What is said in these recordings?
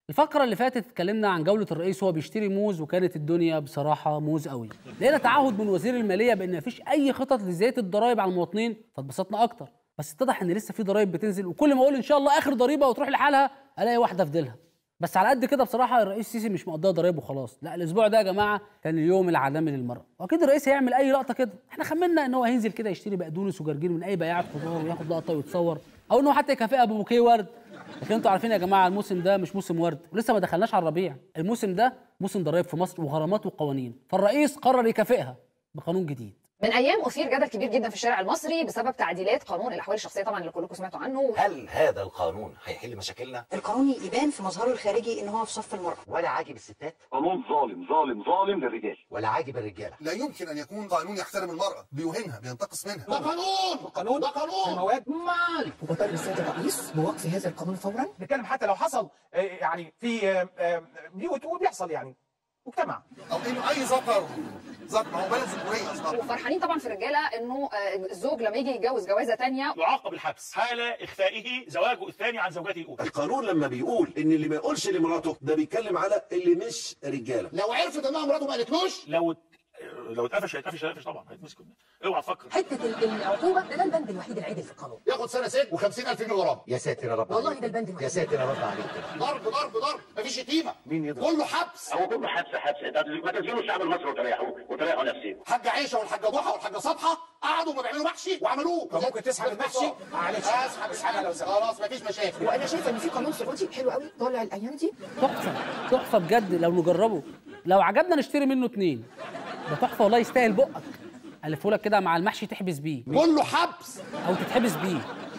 الفقرة اللي فاتت اتكلمنا عن جولة الرئيس وهو بيشتري موز وكانت الدنيا بصراحة موز قوي. لقينا تعهد من وزير المالية بأن مفيش أي خطط لزيادة الضرايب على المواطنين فاتبسطنا أكتر. بس اتضح إن لسه في ضرايب بتنزل وكل ما أقول إن شاء الله آخر ضريبة وتروح لحالها ألاقي واحدة في ديلها. بس على قد كده بصراحة الرئيس السيسي مش مقضيها ضرايب وخلاص، لا الأسبوع ده يا جماعة كان اليوم العالمي للمرأة، وأكيد الرئيس هيعمل أي لقطة كده، إحنا خمنا إن هو هينزل كده يشتري بقدونس وجرجير من أي بياعة خضار وياخد لقطة ويتصور، أو إن هو حتى يكافئها ببوكيه ورد، لكن انتوا عارفين يا جماعه الموسم ده مش موسم ورد ولسه ما دخلناش على الربيع الموسم ده موسم ضرائب في مصر وغرامات وقوانين فالرئيس قرر يكافئها بقانون جديد من ايام اثير جدل كبير جدا في الشارع المصري بسبب تعديلات قانون الاحوال الشخصيه طبعا اللي كلكم سمعتوا عنه هل هذا القانون هيحل مشاكلنا القانون يبان في مظهره الخارجي ان هو في صف المرأة ولا عاجب الستات قانون ظالم ظالم ظالم للرجال ولا عاجب الرجاله لا يمكن ان يكون قانون يحترم المراه بيوهنها بينتقص منها ده قانون قانون ده قانون المواد مال وبطالب السيد الرئيس بوقف هذا القانون فورا نتكلم حتى لو حصل آه، يعني في آه، آه، بيوت وبيحصل يعني مجتمع او انه اي ذكر ذكر ما هو بلد ذكوريه اصلا وفرحانين طبعا في الرجاله انه آه، الزوج لما يجي يتجوز جوازه تانية يعاقب الحبس حال اخفائه زواجه الثاني عن زوجته الاولى القانون لما بيقول ان اللي ما يقولش لمراته ده بيتكلم على اللي مش رجاله لو عرفت انها مراته ما قالتلوش لو لو اتقفش هيتقفش هيتقفش طبعا هيتمسك اوعى تفكر حتة ال- العقوبة ده ده البند الوحيد العادل في القانون ياخد سنه سجن و50000 جنيه غرامه يا ساتر يا رب والله عليك. ده البند الوحيد. يا ساتر يا رب عليك ضرب ضرب ضرب مفيش شتيمه مين يضرب؟ كله حبس هو كله حبس حبس ما تزينوا الشعب المصري وتريحوه وتريحوا نفسهم حاجه عيشه والحاجه ضحى والحاجه صبحه قعدوا ما بيعملوا محشي وعملوه طب ممكن تسحب المحشي؟ معلش. اسحب اسحبها لو سحب. خلاص مفيش مشاكل وانا شايفه ان في قانون سعودي حلو قوي طالع الايام دي تحفه تحفه بجد لو نجربه لو عجبنا نشتري منه اتنين ده تحفه والله يستاهل بقك الفه لك كده مع المحشي تحبس بيه كله حبس او تتحبس بيه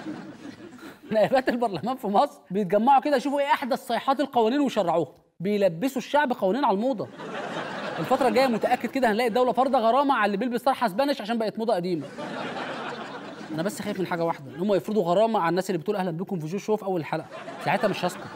نائبات البرلمان في مصر بيتجمعوا كده يشوفوا ايه احدث صيحات القوانين ويشرعوها بيلبسوا الشعب قوانين على الموضه الفتره الجايه متاكد كده هنلاقي الدوله فرض غرامه على اللي بيلبس طرحه اسبانيش عشان بقت موضه قديمه انا بس خايف من حاجه واحده ان هم يفرضوا غرامه على الناس اللي بتقول اهلا بكم في جو شو في اول الحلقه ساعتها مش هسكت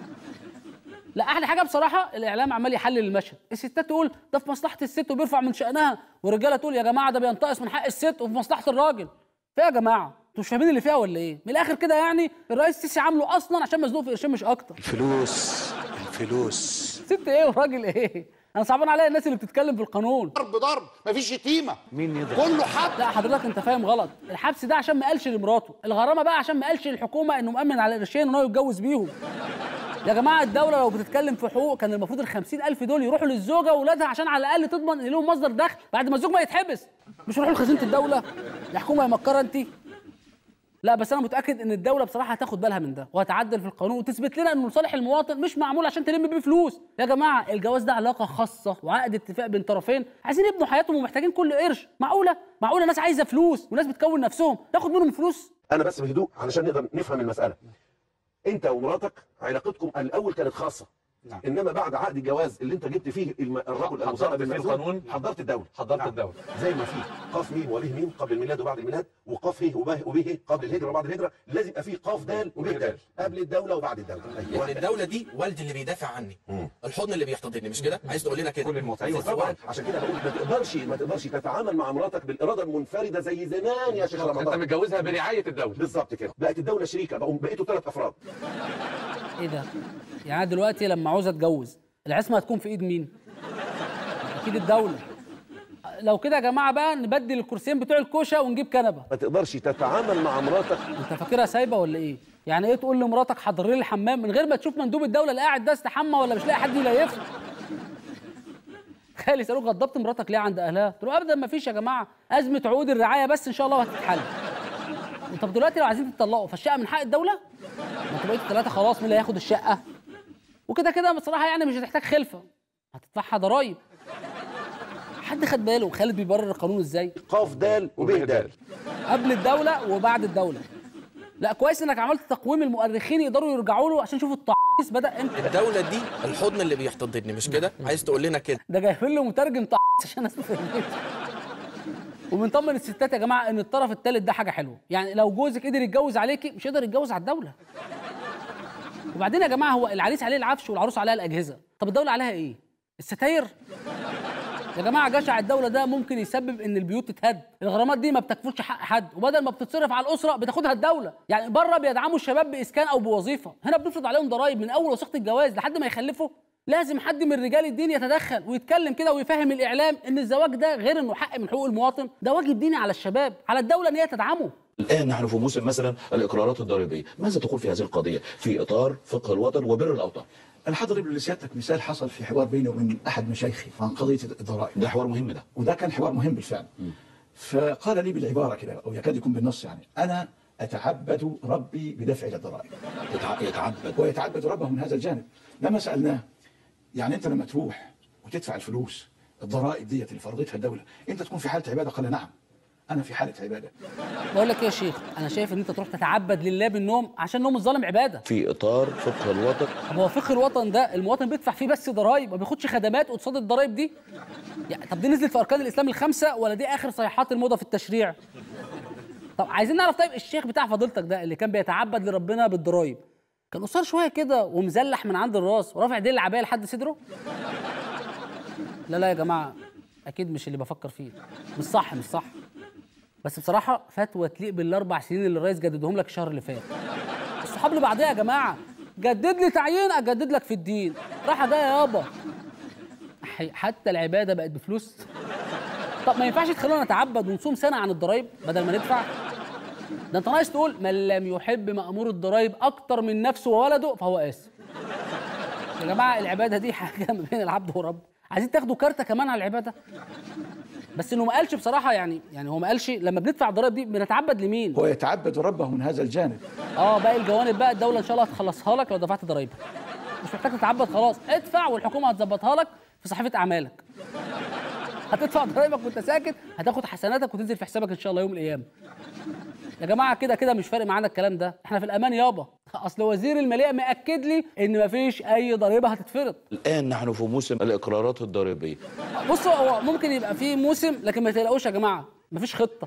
لا احلى حاجه بصراحه الاعلام عمال يحلل المشهد الستات تقول ده في مصلحه الست وبيرفع من شانها والرجاله تقول يا جماعه ده بينتقص من حق الست وفي مصلحه الراجل فيها يا جماعه انتوا مش فاهمين اللي فيها ولا ايه من الاخر كده يعني الرئيس السيسي عامله اصلا عشان مزنوق في قرشين مش اكتر الفلوس الفلوس ست ايه وراجل ايه انا صعبان عليا الناس اللي بتتكلم في القانون ضرب ضرب مفيش شتيمه مين يضرب؟ كله حبس لا حضرتك انت فاهم غلط الحبس ده عشان ما قالش لمراته الغرامه بقى عشان ما قالش للحكومه انه مأمن على قرشين وان هو يتجوز بيهم يا جماعه الدوله لو بتتكلم في حقوق كان المفروض ال 50000 دول يروحوا للزوجه واولادها عشان على الاقل تضمن ان لهم مصدر دخل بعد ما الزوج ما يتحبس مش يروحوا لخزينه الدوله يا حكومه يا مكره انت لا بس انا متاكد ان الدوله بصراحه هتاخد بالها من ده وهتعدل في القانون وتثبت لنا انه لصالح المواطن مش معمول عشان تلم بيه فلوس يا جماعه الجواز ده علاقه خاصه وعقد اتفاق بين طرفين عايزين يبنوا حياتهم ومحتاجين كل قرش معقوله معقوله ناس عايزه فلوس وناس بتكون نفسهم تاخد منهم فلوس انا بس بهدوء علشان نقدر نفهم المساله انت ومراتك علاقتكم الاول كانت خاصه نعم. انما بعد عقد الجواز اللي انت جبت فيه الم... الرجل حضرت المصاب فيه بالمأذون القانون. حضرت الدوله حضرت نعم. الدولة. زي ما في قاف ميم وله ميم قبل الميلاد وبعد الميلاد وقاف ه وبه وبه قبل الهجره وبعد الهجره لازم يبقى في قاف دال وبه دال قبل الدوله وبعد الدوله يعني ايوه الدولة دي والدي اللي بيدافع عني مم. الحضن اللي بيحتضنني مش كده عايز تقول لنا كده كل المواطنين. ايوه طبعا عشان كده بقول ما تقدرش ما تقدرش تتعامل مع مراتك بالاراده المنفرده زي زمان يا شيخ انت رمضان متجوزها برعايه الدوله بالظبط كده بقت الدوله شريكه بقوا بقيتوا ثلاث افراد ايه ده يعني أنا دلوقتي لما عاوز اتجوز العصمه هتكون في ايد مين اكيد الدوله لو كده يا جماعه بقى نبدل الكرسيين بتوع الكوشه ونجيب كنبه ما تقدرش تتعامل مع مراتك انت فاكرها سايبه ولا ايه يعني ايه تقول لمراتك حضري لي الحمام من غير ما تشوف مندوب الدوله اللي قاعد ده استحمى ولا مش لاقي حد يليفه تخيل يسالوك غضبت مراتك ليه عند اهلها تقول له ابدا ما فيش يا جماعه ازمه عقود الرعايه بس ان شاء الله وهتتحل طب دلوقتي لو عايزين تطلقوا فالشقه من حق الدوله ما انتوا بقيتوا ثلاثه خلاص مين اللي هياخد الشقه وكده كده بصراحه يعني مش هتحتاج خلفه هتدفعها ضرايب حد خد باله خالد بيبرر القانون ازاي قاف دال وبه دال قبل الدوله وبعد الدوله لا كويس انك عملت تقويم المؤرخين يقدروا يرجعوا له عشان يشوفوا التعقيس بدا امتى الدولة دي الحضن اللي بيحتضني مش كده عايز تقول لنا كده ده جايبين له مترجم تعقيس عشان الناس تفهم وبنطمن الستات يا جماعه ان الطرف الثالث ده حاجه حلوه يعني لو جوزك قدر يتجوز عليكي مش هيقدر يتجوز على الدوله وبعدين يا جماعه هو العريس عليه العفش والعروس عليها الاجهزه طب الدوله عليها ايه الستاير يا جماعه جشع الدوله ده ممكن يسبب ان البيوت تتهد الغرامات دي ما بتكفلش حق حد وبدل ما بتتصرف على الاسره بتاخدها الدوله يعني بره بيدعموا الشباب باسكان او بوظيفه هنا بنفرض عليهم ضرائب من اول وثيقه الجواز لحد ما يخلفوا لازم حد من رجال الدين يتدخل ويتكلم كده ويفهم الاعلام ان الزواج ده غير انه حق من حقوق المواطن ده واجب ديني على الشباب على الدوله ان هي تدعمه الآن نحن في موسم مثلا الإقرارات الضريبية ماذا تقول في هذه القضية في إطار فقه الوطن وبر الأوطان انا هضرب لسيادتك مثال حصل في حوار بيني وبين احد مشايخي عن قضيه الضرائب ده حوار مهم ده وده كان حوار مهم بالفعل فقال لي بالعباره كده او يكاد يكون بالنص يعني انا اتعبد ربي بدفع الضرائب يتع- يتعبد ويتعبد ربه من هذا الجانب لما سالناه يعني انت لما تروح وتدفع الفلوس الضرائب ديت اللي فرضتها الدوله انت تكون في حاله عباده قال نعم انا في حاله عباده بقول لك ايه يا شيخ انا شايف ان انت تروح تتعبد لله بالنوم عشان نوم الظالم عباده في إطار فقه الوطن طب هو فقه الوطن ده المواطن بيدفع فيه بس ضرايب ما بياخدش خدمات قصاد الضرايب دي يعني طب دي نزلت في اركان الاسلام الخمسه ولا دي اخر صيحات الموضه في التشريع طب عايزين نعرف طيب الشيخ بتاع فضيلتك ده اللي كان بيتعبد لربنا بالضرايب كان قصير شويه كده ومزلح من عند الراس ورافع ديل العبايه لحد صدره لا لا يا جماعه اكيد مش اللي بفكر فيه مش صح مش صح بس بصراحه فتوى تليق بالاربع سنين اللي الرئيس جددهم لك الشهر اللي فات الصحاب اللي بعدها يا جماعه جدد لي تعيين اجدد لك في الدين راحه جايه يابا حي- حتى العباده بقت بفلوس طب ما ينفعش تخلونا نتعبد ونصوم سنه عن الضرايب بدل ما ندفع ده انت ناقص تقول من لم يحب مأمور الضرايب اكتر من نفسه وولده فهو آثم يا جماعه العباده دي حاجه ما بين العبد ورب عايزين تاخدوا كارته كمان على العباده بس انه ما قالش بصراحه يعني يعني هو ما قالش لما بندفع الضرايب دي بنتعبد لمين هو يتعبد ربه من هذا الجانب اه باقي الجوانب بقى الدوله ان شاء الله هتخلصها لك لو دفعت ضرايبها مش محتاج تتعبد خلاص ادفع والحكومه هتظبطها لك في صحيفه اعمالك هتدفع ضرايبك وانت ساكت هتاخد حسناتك وتنزل في حسابك ان شاء الله يوم القيامه يا جماعه كده كده مش فارق معانا الكلام ده احنا في الامان يابا اصل وزير الماليه مأكد لي ان مفيش اي ضريبه هتتفرض الآن نحن في موسم الإقرارات الضريبية بصوا هو ممكن يبقى فيه موسم لكن ما تقلقوش يا جماعه مفيش خطه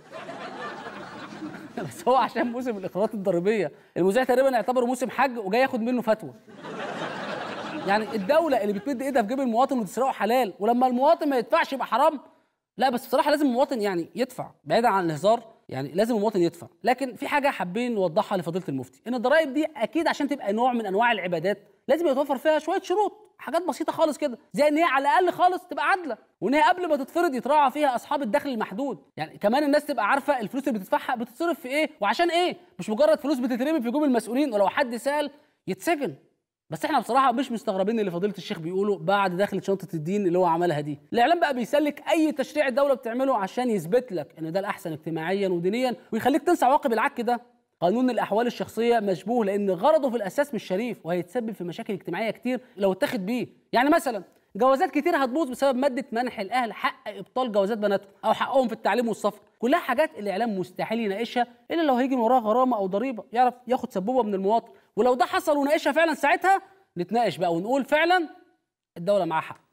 بس هو عشان موسم الاقرارات الضريبيه المذيع تقريبا اعتبره موسم حج وجاي ياخد منه فتوى يعني الدوله اللي بتمد ايدها في جيب المواطن وتسرقه حلال ولما المواطن ما يدفعش يبقى حرام لا بس بصراحه لازم المواطن يعني يدفع بعيدا عن الهزار يعني لازم المواطن يدفع لكن في حاجه حابين نوضحها لفضيله المفتي ان الضرائب دي اكيد عشان تبقى نوع من انواع العبادات لازم يتوفر فيها شويه شروط حاجات بسيطه خالص كده زي ان هي على الاقل خالص تبقى عادله وان هي قبل ما تتفرض يتراعى فيها اصحاب الدخل المحدود يعني كمان الناس تبقى عارفه الفلوس اللي بتدفعها بتتصرف في ايه وعشان ايه مش مجرد فلوس بتترمي في جيوب المسؤولين ولو حد سال يتسجن بس احنا بصراحه مش مستغربين اللي فضيله الشيخ بيقوله بعد دخلة شنطه الدين اللي هو عملها دي الاعلام بقى بيسلك اي تشريع الدوله بتعمله عشان يثبت لك ان ده الاحسن اجتماعيا ودينيا ويخليك تنسى عواقب العك ده قانون الاحوال الشخصيه مشبوه لان غرضه في الاساس مش شريف وهيتسبب في مشاكل اجتماعيه كتير لو اتخذ بيه يعني مثلا جوازات كتير هتبوظ بسبب ماده منح الاهل حق ابطال جوازات بناتهم او حقهم في التعليم والسفر كلها حاجات الاعلام مستحيل يناقشها الا لو هيجي من وراها غرامه او ضريبه يعرف ياخد سبوبه من المواطن ولو ده حصل وناقشها فعلا ساعتها نتناقش بقى ونقول فعلا الدوله معاها حق